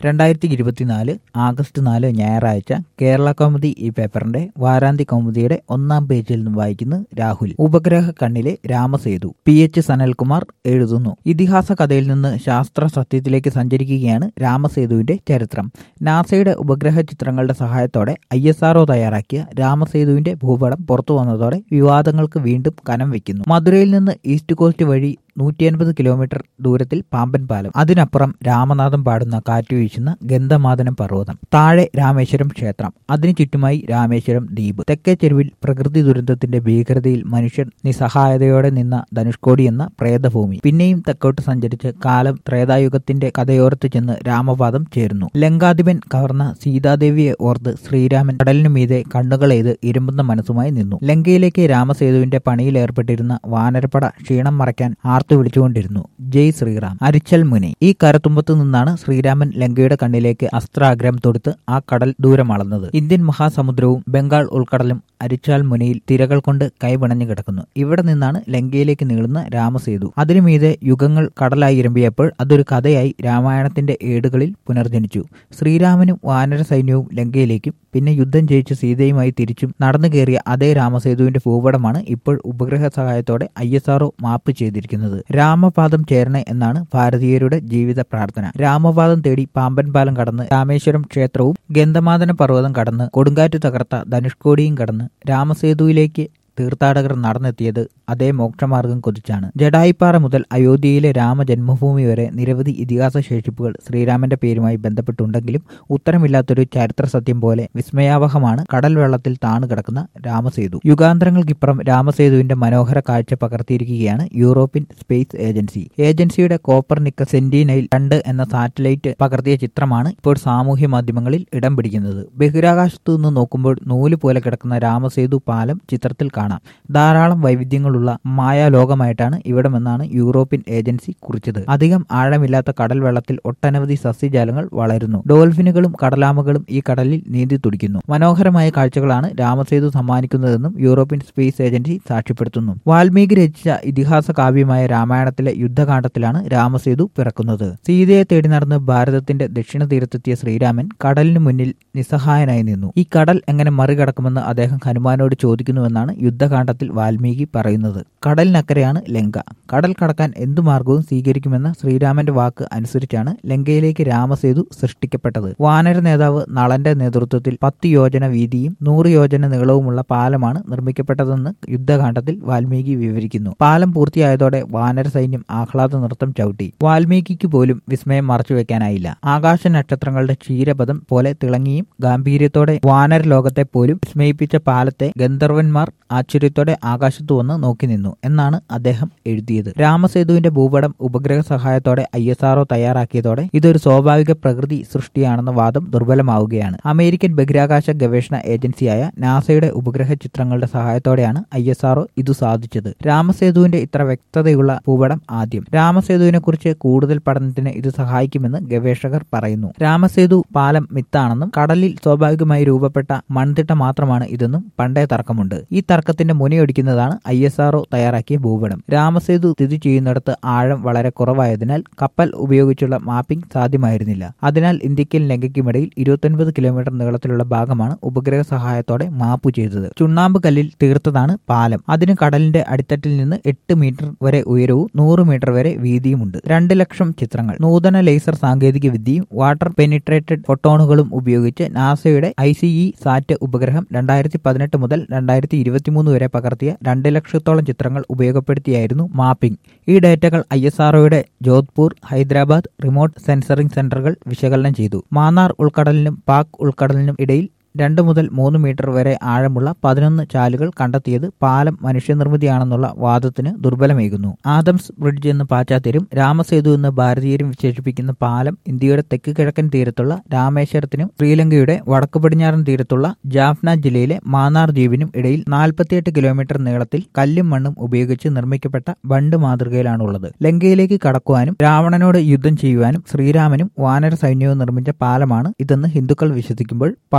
രണ്ടായിരത്തി ഇരുപത്തിനാല് ആഗസ്റ്റ് നാല് ഞായറാഴ്ച കേരള കൗമുദി ഈ പേപ്പറിന്റെ വാരാന്ത്യ കൗമുദിയുടെ ഒന്നാം പേജിൽ നിന്ന് വായിക്കുന്നു രാഹുൽ ഉപഗ്രഹ കണ്ണിലെ രാമസേതു പി എച്ച് സനൽകുമാർ എഴുതുന്നു ഇതിഹാസ കഥയിൽ നിന്ന് ശാസ്ത്ര സത്യത്തിലേക്ക് സഞ്ചരിക്കുകയാണ് രാമസേതുവിന്റെ ചരിത്രം നാസയുടെ ഉപഗ്രഹ ചിത്രങ്ങളുടെ സഹായത്തോടെ ഐ എസ് ആർഒ തയ്യാറാക്കിയ രാമസേതുവിന്റെ ഭൂപടം പുറത്തു വന്നതോടെ വിവാദങ്ങൾക്ക് വീണ്ടും കനം വെക്കുന്നു മധുരയിൽ നിന്ന് ഈസ്റ്റ് കോസ്റ്റ് വഴി നൂറ്റി അൻപത് കിലോമീറ്റർ ദൂരത്തിൽ പാമ്പൻ പാലം അതിനപ്പുറം രാമനാഥം പാടുന്ന കാറ്റു വീശുന്ന ഗന്ധമാദനം പർവ്വതം താഴെ രാമേശ്വരം ക്ഷേത്രം അതിനു ചുറ്റുമായി രാമേശ്വരം ദ്വീപ് തെക്കേ ചെരുവിൽ പ്രകൃതി ദുരന്തത്തിന്റെ ഭീകരതയിൽ മനുഷ്യർ നിസ്സഹായതയോടെ നിന്ന ധനുഷ്കോടി എന്ന പ്രേതഭൂമി പിന്നെയും തെക്കോട്ട് സഞ്ചരിച്ച് കാലം ത്രേതായുഗത്തിന്റെ കഥയോർത്ത് ചെന്ന് രാമപാദം ചേരുന്നു ലങ്കാധിപൻ കവർന്ന സീതാദേവിയെ ഓർത്ത് ശ്രീരാമൻ കടലിനു മീതെ കണ്ണുകളെയ്ത് ഇരുമ്പുന്ന മനസ്സുമായി നിന്നു ലങ്കയിലേക്ക് രാമസേതുവിന്റെ പണിയിലേർപ്പെട്ടിരുന്ന വാനരപ്പട ക്ഷീണം മറയ്ക്കാൻ ആർത്തു വിളിച്ചുകൊണ്ടിരുന്നു ജയ് ശ്രീറാം അരിച്ചൽ മുനി ഈ കരത്തുമ്പത്തു നിന്നാണ് ശ്രീരാമൻ ലങ്കയുടെ കണ്ണിലേക്ക് അസ്ത്രാഗ്രം തൊടുത്ത് ആ കടൽ ദൂരം അളന്നത് ഇന്ത്യൻ മഹാസമുദ്രവും ബംഗാൾ ഉൾക്കടലും അരിച്ചാൽ മുനയിൽ തിരകൾ കൊണ്ട് കൈപിണഞ്ഞു കിടക്കുന്നു ഇവിടെ നിന്നാണ് ലങ്കയിലേക്ക് നീളുന്ന രാമസേതു അതിനു മീതെ യുഗങ്ങൾ കടലായി ഇരമ്പിയപ്പോൾ അതൊരു കഥയായി രാമായണത്തിന്റെ ഏടുകളിൽ പുനർജനിച്ചു ശ്രീരാമനും വാനര സൈന്യവും ലങ്കയിലേക്കും പിന്നെ യുദ്ധം ജയിച്ച് സീതയുമായി തിരിച്ചും നടന്നു കയറിയ അതേ രാമസേതുവിന്റെ ഭൂപടമാണ് ഇപ്പോൾ ഉപഗ്രഹ സഹായത്തോടെ ഐ എസ് ആർഒ മാപ്പ് ചെയ്തിരിക്കുന്നത് രാമപാദം ചേരണേ എന്നാണ് ഭാരതീയരുടെ ജീവിത പ്രാർത്ഥന രാമപാദം തേടി പാമ്പൻ പാലം കടന്ന് രാമേശ്വരം ക്ഷേത്രവും ഗന്ധമാദന പർവ്വതം കടന്ന് കൊടുങ്കാറ്റ് തകർത്ത ധനുഷ്കോടിയും കടന്ന് രാമസേതുവിലേക്ക് തീർത്ഥാടകർ നടന്നെത്തിയത് അതേ മോക്ഷമാർഗം കൊതിച്ചാണ് ജഡായിപ്പാറ മുതൽ അയോധ്യയിലെ രാമജന്മഭൂമി വരെ നിരവധി ഇതിഹാസ ശേഷിപ്പുകൾ ശ്രീരാമന്റെ പേരുമായി ബന്ധപ്പെട്ടുണ്ടെങ്കിലും ഉത്തരമില്ലാത്തൊരു ചരിത്ര സത്യം പോലെ വിസ്മയാവഹമാണ് കടൽ വെള്ളത്തിൽ താണു കിടക്കുന്ന രാമസേതു യുഗാന്തരങ്ങൾക്കിപ്പുറം രാമസേതുവിന്റെ മനോഹര കാഴ്ച പകർത്തിയിരിക്കുകയാണ് യൂറോപ്യൻ സ്പേസ് ഏജൻസി ഏജൻസിയുടെ കോപ്പർനിക്ക സെന്റിനൈൽ രണ്ട് എന്ന സാറ്റലൈറ്റ് പകർത്തിയ ചിത്രമാണ് ഇപ്പോൾ സാമൂഹ്യ മാധ്യമങ്ങളിൽ ഇടം പിടിക്കുന്നത് ബഹിരാകാശത്തു നിന്ന് നോക്കുമ്പോൾ നൂല് പോലെ കിടക്കുന്ന രാമസേതു പാലം ചിത്രത്തിൽ കാണാം ധാരാളം വൈവിധ്യങ്ങളുള്ള മായാലോകമായിട്ടാണ് ഇവിടമെന്നാണ് യൂറോപ്യൻ ഏജൻസി കുറിച്ചത് അധികം ആഴമില്ലാത്ത കടൽ വെള്ളത്തിൽ ഒട്ടനവധി സസ്യജാലങ്ങൾ വളരുന്നു ഡോൾഫിനുകളും കടലാമകളും ഈ കടലിൽ നീന്തി തുടിക്കുന്നു മനോഹരമായ കാഴ്ചകളാണ് രാമസേതു സമ്മാനിക്കുന്നതെന്നും യൂറോപ്യൻ സ്പേസ് ഏജൻസി സാക്ഷ്യപ്പെടുത്തുന്നു വാൽമീകി രചിച്ച ഇതിഹാസ കാവ്യമായ രാമായണത്തിലെ യുദ്ധകാണ്ഡത്തിലാണ് രാമസേതു പിറക്കുന്നത് സീതയെ തേടി നടന്ന് ഭാരതത്തിന്റെ ദക്ഷിണ തീരത്തെത്തിയ ശ്രീരാമൻ കടലിനു മുന്നിൽ നിസ്സഹായനായി നിന്നു ഈ കടൽ എങ്ങനെ മറികടക്കുമെന്ന് അദ്ദേഹം ഹനുമാനോട് ചോദിക്കുന്നുവെന്നാണ് യുദ്ധകാണ്ഡത്തിൽ വാൽമീകി പറയുന്നത് കടലിനക്കരെയാണ് ലങ്ക കടൽ കടക്കാൻ എന്തു മാർഗവും സ്വീകരിക്കുമെന്ന ശ്രീരാമന്റെ വാക്ക് അനുസരിച്ചാണ് ലങ്കയിലേക്ക് രാമസേതു സൃഷ്ടിക്കപ്പെട്ടത് വാനര നേതാവ് നളന്റെ നേതൃത്വത്തിൽ പത്ത് യോജന വീതിയും നൂറ് യോജന നീളവുമുള്ള പാലമാണ് നിർമ്മിക്കപ്പെട്ടതെന്ന് യുദ്ധകാണ്ഡത്തിൽ വാൽമീകി വിവരിക്കുന്നു പാലം പൂർത്തിയായതോടെ വാനര സൈന്യം ആഹ്ലാദ നൃത്തം ചവിട്ടി വാൽമീകിക്ക് പോലും വിസ്മയം മറച്ചുവെക്കാനായില്ല ആകാശ നക്ഷത്രങ്ങളുടെ ക്ഷീരപഥം പോലെ തിളങ്ങിയും ഗാംഭീര്യത്തോടെ വാനര ലോകത്തെ പോലും വിസ്മയിപ്പിച്ച പാലത്തെ ഗന്ധർവന്മാർ ആശ്ചര്യത്തോടെ ആകാശത്തു വന്ന് നോക്കി നിന്നു എന്നാണ് അദ്ദേഹം എഴുതിയത് രാമസേതുവിന്റെ ഭൂപടം ഉപഗ്രഹ സഹായത്തോടെ ഐ എസ് ആർഒ തയ്യാറാക്കിയതോടെ ഇതൊരു സ്വാഭാവിക പ്രകൃതി സൃഷ്ടിയാണെന്ന വാദം ദുർബലമാവുകയാണ് അമേരിക്കൻ ബഹിരാകാശ ഗവേഷണ ഏജൻസിയായ നാസയുടെ ഉപഗ്രഹ ചിത്രങ്ങളുടെ സഹായത്തോടെയാണ് ഐ എസ് ആർഒ ഇത് സാധിച്ചത് രാമസേതുവിന്റെ ഇത്ര വ്യക്തതയുള്ള ഭൂപടം ആദ്യം രാമസേതുവിനെ കുറിച്ച് കൂടുതൽ പഠനത്തിന് ഇത് സഹായിക്കുമെന്ന് ഗവേഷകർ പറയുന്നു രാമസേതു പാലം മിത്താണെന്നും കടലിൽ സ്വാഭാവികമായി രൂപപ്പെട്ട മൺതിട്ട മാത്രമാണ് ഇതെന്നും പണ്ടേ തർക്കമുണ്ട് ഈ തർക്കത്തിന്റെ മുനയൊടിക്കുന്നതാണ് ഐ എസ് ആർഒ തയ്യാറാക്കിയ ഭൂപടം രാമസേതു സ്ഥിതി ചെയ്യുന്നിടത്ത് ആഴം വളരെ കുറവായതിനാൽ കപ്പൽ ഉപയോഗിച്ചുള്ള മാപ്പിംഗ് സാധ്യമായിരുന്നില്ല അതിനാൽ ഇന്ത്യക്കും ലങ്കയ്ക്കുമിടയിൽ ഇരുപത്തൊൻപത് കിലോമീറ്റർ നീളത്തിലുള്ള ഭാഗമാണ് ഉപഗ്രഹ സഹായത്തോടെ മാപ്പ് ചെയ്തത് ചുണ്ണാമ്പ് കല്ലിൽ തീർത്തതാണ് പാലം അതിന് കടലിന്റെ അടിത്തട്ടിൽ നിന്ന് എട്ട് മീറ്റർ വരെ ഉയരവും നൂറ് മീറ്റർ വരെ വീതിയുമുണ്ട് രണ്ട് ലക്ഷം ചിത്രങ്ങൾ നൂതന ലേസർ സാങ്കേതിക വിദ്യയും വാട്ടർ പെനിട്രേറ്റഡ് ഫോട്ടോണുകളും ഉപയോഗിച്ച് നാസയുടെ ഐ സി ഇ സാറ്റ് ഉപഗ്രഹം രണ്ടായിരത്തി പതിനെട്ട് മുതൽ രണ്ടായിരത്തി ഇരുപത്തിമൂന്ന് വരെ പകർത്തിയ രണ്ട് ലക്ഷത്തോളം ചിത്രങ്ങൾ ഉപയോഗപ്പെടുത്തിയായിരുന്നു മാപ്പിംഗ് ഈ ഡേറ്റകൾ ഐ എസ് ആർഒയുടെ ജോധ്പൂർ ഹൈദരാബാദ് റിമോട്ട് സെൻസറിംഗ് സെന്ററുകൾ വിശകലനം ചെയ്തു മാന്നാർ ഉൾക്കടലിനും പാക് ഉൾക്കടലിനും ഇടയിൽ രണ്ട് മുതൽ മൂന്ന് മീറ്റർ വരെ ആഴമുള്ള പതിനൊന്ന് ചാലുകൾ കണ്ടെത്തിയത് പാലം മനുഷ്യനിർമ്മിതിയാണെന്നുള്ള വാദത്തിന് ദുർബലമേകുന്നു ആദംസ് ബ്രിഡ്ജ് എന്ന് പാശ്ചാത്യരും രാമസേതു എന്ന് ഭാരതീയരും വിശേഷിപ്പിക്കുന്ന പാലം ഇന്ത്യയുടെ തെക്ക് കിഴക്കൻ തീരത്തുള്ള രാമേശ്വരത്തിനും ശ്രീലങ്കയുടെ വടക്കു പടിഞ്ഞാറൻ തീരത്തുള്ള ജാഫ്ന ജില്ലയിലെ മാന്നാർ ദ്വീപിനും ഇടയിൽ നാൽപ്പത്തിയെട്ട് കിലോമീറ്റർ നീളത്തിൽ കല്ലും മണ്ണും ഉപയോഗിച്ച് നിർമ്മിക്കപ്പെട്ട ബണ്ട് മാതൃകയിലാണുള്ളത് ലങ്കയിലേക്ക് കടക്കുവാനും രാവണനോട് യുദ്ധം ചെയ്യുവാനും ശ്രീരാമനും വാനര സൈന്യവും നിർമ്മിച്ച പാലമാണ് ഇതെന്ന് ഹിന്ദുക്കൾ വിശ്വസിക്കുമ്പോൾ പവിഴ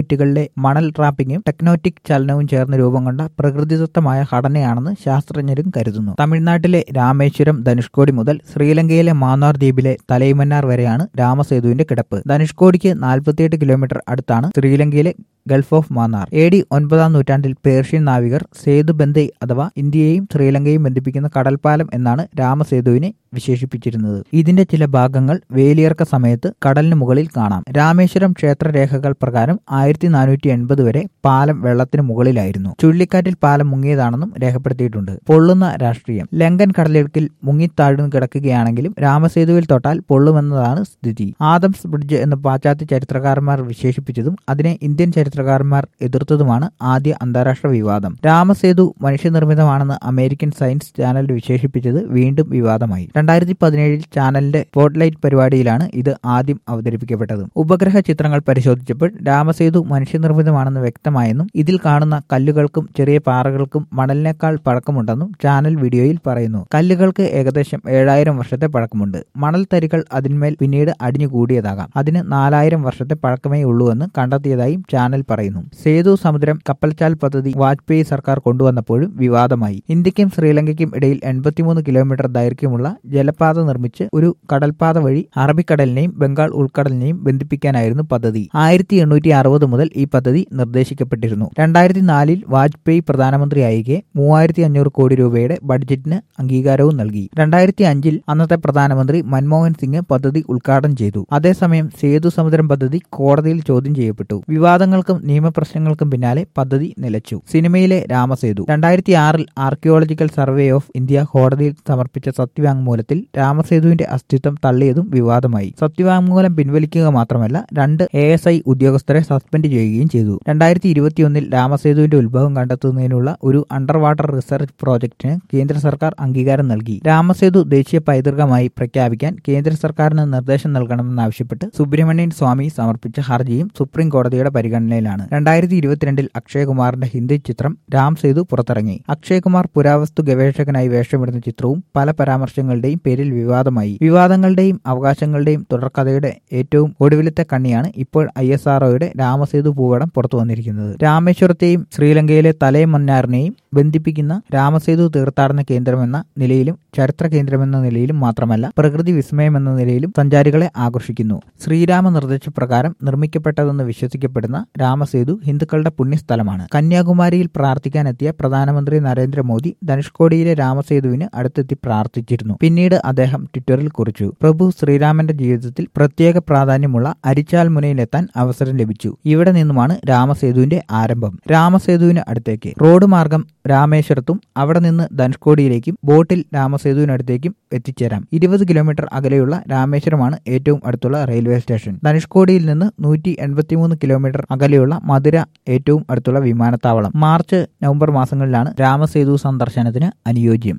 പ്ലേറ്റുകളിലെ മണൽ ട്രാപ്പിങ്ങും ടെക്നോറ്റിക് ചലനവും ചേർന്ന് രൂപം കൊണ്ട പ്രകൃതിദത്തമായ ഘടനയാണെന്ന് ശാസ്ത്രജ്ഞരും കരുതുന്നു തമിഴ്നാട്ടിലെ രാമേശ്വരം ധനുഷ്കോടി മുതൽ ശ്രീലങ്കയിലെ മാന്നാർ ദ്വീപിലെ തലൈമന്നാർ വരെയാണ് രാമസേതുവിന്റെ കിടപ്പ് ധനുഷ്കോടിക്ക് നാൽപ്പത്തിയെട്ട് കിലോമീറ്റർ അടുത്താണ് ശ്രീലങ്കയിലെ gulf of Mannar A D ഒൻപതാം നൂറ്റാണ്ടിൽ പേർഷ്യൻ നാവികർ സേതു ബന്ദൈ അഥവാ ഇന്ത്യയെയും ശ്രീലങ്കയും ബന്ധിപ്പിക്കുന്ന കടൽപ്പാലം എന്നാണ് രാമസേതുവിനെ വിശേഷിപ്പിച്ചിരുന്നത് ഇതിന്റെ ചില ഭാഗങ്ങൾ വേലിയിറക്ക സമയത്ത് കടലിന് മുകളിൽ കാണാം രാമേശ്വരം ക്ഷേത്രരേഖകൾ പ്രകാരം ആയിരത്തി നാനൂറ്റി എൺപത് വരെ പാലം വെള്ളത്തിന് മുകളിലായിരുന്നു ചുഴലിക്കാറ്റിൽ പാലം മുങ്ങിയതാണെന്നും രേഖപ്പെടുത്തിയിട്ടുണ്ട് പൊള്ളുന്ന രാഷ്ട്രീയം ലങ്കൻ കടലിടുക്കിൽ മുങ്ങിത്താഴ്ന്നു കിടക്കുകയാണെങ്കിലും രാമസേതുവിൽ തൊട്ടാൽ പൊള്ളുമെന്നതാണ് സ്ഥിതി ആദംസ് ബ്രിഡ്ജ് എന്ന് പാശ്ചാത്യ ചരിത്രകാരന്മാർ വിശേഷിപ്പിച്ചതും അതിനെ ഇന്ത്യൻ ചരിത്രകാരന്മാർ എതിർത്തതുമാണ് ആദ്യ അന്താരാഷ്ട്ര വിവാദം രാമസേതു മനുഷ്യനിർമ്മിതമാണെന്ന് അമേരിക്കൻ സയൻസ് ചാനൽ വിശേഷിപ്പിച്ചത് വീണ്ടും വിവാദമായി രണ്ടായിരത്തി പതിനേഴിൽ ചാനലിന്റെ സ്പോട്ട്ലൈറ്റ് പരിപാടിയിലാണ് ഇത് ആദ്യം അവതരിപ്പിക്കപ്പെട്ടത് ഉപഗ്രഹ ചിത്രങ്ങൾ പരിശോധിച്ചപ്പോൾ രാമസേതു മനുഷ്യനിർമ്മിതമാണെന്ന് വ്യക്തമായെന്നും ഇതിൽ കാണുന്ന കല്ലുകൾക്കും ചെറിയ പാറകൾക്കും മണലിനേക്കാൾ പഴക്കമുണ്ടെന്നും ചാനൽ വീഡിയോയിൽ പറയുന്നു കല്ലുകൾക്ക് ഏകദേശം ഏഴായിരം വർഷത്തെ പഴക്കമുണ്ട് മണൽ തരികൾ അതിന്മേൽ പിന്നീട് അടിഞ്ഞുകൂടിയതാകാം അതിന് നാലായിരം വർഷത്തെ പഴക്കമേ ഉള്ളൂവെന്ന് കണ്ടെത്തിയതായും ചാനൽ പറയുന്നു സേതു സമുദ്രം കപ്പൽച്ചാൽ പദ്ധതി വാജ്പേയി സർക്കാർ കൊണ്ടുവന്നപ്പോഴും വിവാദമായി ഇന്ത്യക്കും ശ്രീലങ്കയ്ക്കും ഇടയിൽ എൺപത്തിമൂന്ന് കിലോമീറ്റർ ദൈർഘ്യമുള്ള ജലപാത നിർമ്മിച്ച് ഒരു കടൽപാത വഴി അറബിക്കടലിനെയും ബംഗാൾ ഉൾക്കടലിനെയും ബന്ധിപ്പിക്കാനായിരുന്നു പദ്ധതി ആയിരത്തി എണ്ണൂറ്റി അറുപത് മുതൽ ഈ പദ്ധതി നിർദ്ദേശിക്കപ്പെട്ടിരുന്നു രണ്ടായിരത്തി നാലിൽ വാജ്പേയി പ്രധാനമന്ത്രിയായിരിക്കെ മൂവായിരത്തി അഞ്ഞൂറ് കോടി രൂപയുടെ ബഡ്ജറ്റിന് അംഗീകാരവും നൽകി രണ്ടായിരത്തി അഞ്ചിൽ അന്നത്തെ പ്രധാനമന്ത്രി മൻമോഹൻ സിംഗ് പദ്ധതി ഉദ്ഘാടനം ചെയ്തു അതേസമയം സേതു സമുദ്രം പദ്ധതി കോടതിയിൽ ചോദ്യം ചെയ്യപ്പെട്ടു വിവാദങ്ങൾക്കും നിയമപ്രശ്നങ്ങൾക്കും പിന്നാലെ പദ്ധതി നിലച്ചു സിനിമയിലെ രാമസേതു രണ്ടായിരത്തി ആറിൽ ആർക്കിയോളജിക്കൽ സർവേ ഓഫ് ഇന്ത്യ കോടതിയിൽ സമർപ്പിച്ച സത്യവാങ്മൂലത്തിൽ രാമസേതുവിന്റെ അസ്തിത്വം തള്ളിയതും വിവാദമായി സത്യവാങ്മൂലം പിൻവലിക്കുക മാത്രമല്ല രണ്ട് എ എസ് ഐ ഉദ്യോഗസ്ഥരെ സസ്പെൻഡ് ചെയ്യുകയും ചെയ്തു രണ്ടായിരത്തി ഇരുപത്തിയൊന്നിൽ രാമസേതുവിന്റെ ഉത്ഭവം കണ്ടെത്തുന്നതിനുള്ള ഒരു അണ്ടർ വാട്ടർ റിസർച്ച് പ്രോജക്ടിന് കേന്ദ്ര സർക്കാർ അംഗീകാരം നൽകി രാമസേതു ദേശീയ പൈതൃകമായി പ്രഖ്യാപിക്കാൻ കേന്ദ്ര സർക്കാരിന് നിർദ്ദേശം നൽകണമെന്നാവശ്യപ്പെട്ട് സുബ്രഹ്മണ്യൻ സ്വാമി സമർപ്പിച്ച ഹർജിയും സുപ്രീം കോടതിയുടെ പരിഗണനയിലാണ് രണ്ടായിരത്തി ഇരുപത്തിരണ്ടിൽ അക്ഷയകുമാറിന്റെ ഹിന്ദി ചിത്രം രാം സേതു പുറത്തിറങ്ങി അക്ഷയകുമാർ പുരാവസ്തു ഗവേഷകനായി വേഷമിടുന്ന ചിത്രവും പല പരാമർശങ്ങളുടെയും പേരിൽ വിവാദമായി വിവാദങ്ങളുടെയും അവകാശങ്ങളുടെയും തുടർക്കഥയുടെ ഏറ്റവും ഒടുവിലത്തെ കണ്ണിയാണ് ഇപ്പോൾ ഐ എസ് ആർഒയുടെ രാമസേതു പൂവടം പുറത്തു വന്നിരിക്കുന്നത് രാമേശ്വരത്തെയും ശ്രീലങ്കയിലെ തലയമന്നാറിനെയും ബന്ധിപ്പിക്കുന്ന രാമസേതു തീർത്ഥാടന കേന്ദ്രമെന്ന നിലയിലും ചരിത്ര കേന്ദ്രമെന്ന നിലയിലും മാത്രമല്ല പ്രകൃതി വിസ്മയമെന്ന നിലയിലും സഞ്ചാരികളെ ആകർഷിക്കുന്നു ശ്രീരാമ നിർദ്ദേശപ്രകാരം നിർമ്മിക്കപ്പെട്ടതെന്ന് വിശ്വസിക്കപ്പെടുന്ന രാമസേതു ഹിന്ദുക്കളുടെ പുണ്യസ്ഥലമാണ് കന്യാകുമാരിയിൽ പ്രാർത്ഥിക്കാനെത്തിയ പ്രധാനമന്ത്രി നരേന്ദ്രമോദി ധനുഷ്കോടിയിലെ രാമസേതുവിന് അടുത്തെത്തി പ്രാർത്ഥിച്ചിരുന്നു പിന്നീട് അദ്ദേഹം ട്വിറ്ററിൽ കുറിച്ചു പ്രഭു ശ്രീരാമന്റെ ജീവിതത്തിൽ പ്രത്യേക പ്രാധാന്യമുള്ള അരിച്ചാൽ മുനയിലെത്താൻ അവസരം ലഭിച്ചു ഇവിടെ നിന്നുമാണ് രാമസേതുവിന്റെ ആരംഭം രാമസേതുവിന് അടുത്തേക്ക് റോഡ് മാർഗം രാമേശ്വരത്തും അവിടെ നിന്ന് ധനുഷ്കോടിയിലേക്കും ബോട്ടിൽ രാമസേതുവിനടുത്തേക്കും എത്തിച്ചേരാം ഇരുപത് കിലോമീറ്റർ അകലെയുള്ള രാമേശ്വരമാണ് ഏറ്റവും അടുത്തുള്ള റെയിൽവേ സ്റ്റേഷൻ ധനുഷ്കോടിയിൽ നിന്ന് നൂറ്റി എൺപത്തിമൂന്ന് കിലോമീറ്റർ അകലെയുള്ള മധുര ഏറ്റവും അടുത്തുള്ള വിമാനത്താവളം മാർച്ച് നവംബർ മാസങ്ങളിലാണ് രാമസേതു സന്ദർശനത്തിന് അനുയോജ്യം